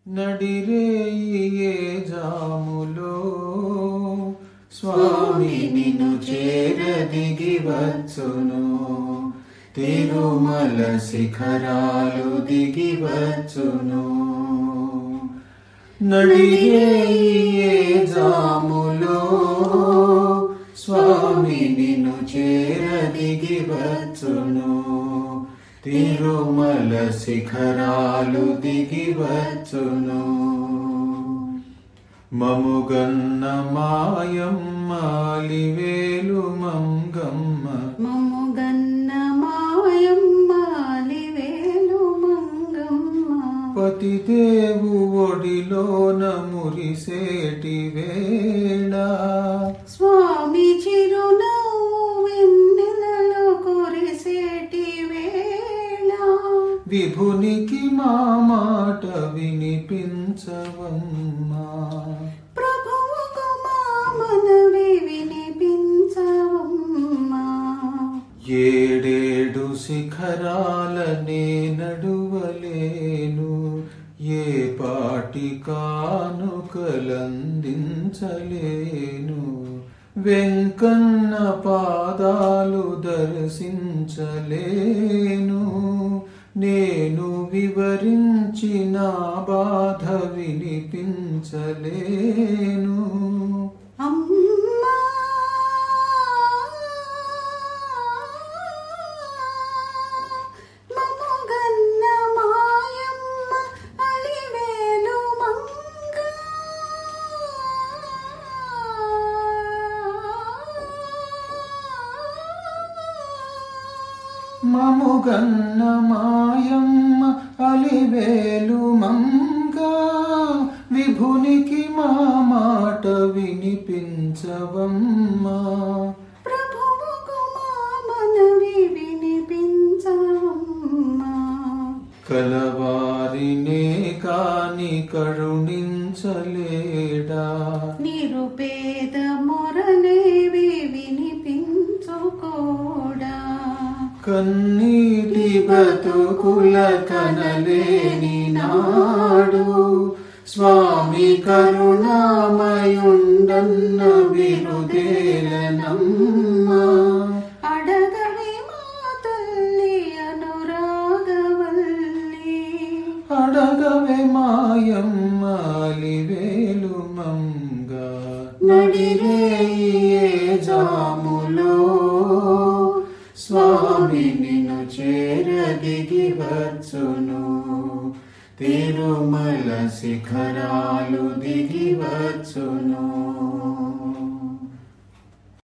నడిరేయే జాములో స్వామి నిన్ను చేరదిగి వచ్చును తిరుమల శిఖరాలు దిగి వచ్చును నడిరేయే జాములో స్వామి నిన్ను చేరదిగి వచ్చును తిరుమల శిఖరాలు దిగి వచ్చును మముగన్న మాయమ్మాలివేలు మంగమ్మ మమ్ముగన్న మాయమ్మాలి వేలు మంగమ్మ పతిదేవు ఒడిలోన మురిసేటి వేళ స్వామి చిరునవ్వు వెన్నెలలో కురిసేటి వేళ విభునికి మా మాట వినిపించవమ్మా ప్రభువుకు మా మనవి వినిపించవమ్మా ఏడేడు శిఖరాలనే నడువలేను ఏ పాటి కానుకలందించలేను వెంకన్న పాదాలు దర్శించలేను నేను వివరించిన బాధ వినిపించలేను అమ్మా మమ్ముగన్న మాయమ్మ అలివేలు మంగ మముగన్న మాయమ్మ అలివేలు మంగ విభునికి మా మాట వినిపించవమ్మా ప్రభువుకు మా మనవి వినిపించవమ్మా కలవారినే కాని కరుణించలేడా నిరుపేద మొరలేవి వినిపించుకోడా కన్నీటి బతుకుల కనలేని నాడు స్వామి కరుణామయుండన్న బిరుదేలనమ్మా అడగవి మా తల్లి అనురాగవల్లి అడగవే మాయమ్మాలి వేలు మంగ నడిరేయే జాములో స్వామి నిన్ను చేరదిగి వచ్చును తిరుమల శిఖరాలు దిగి వచ్చును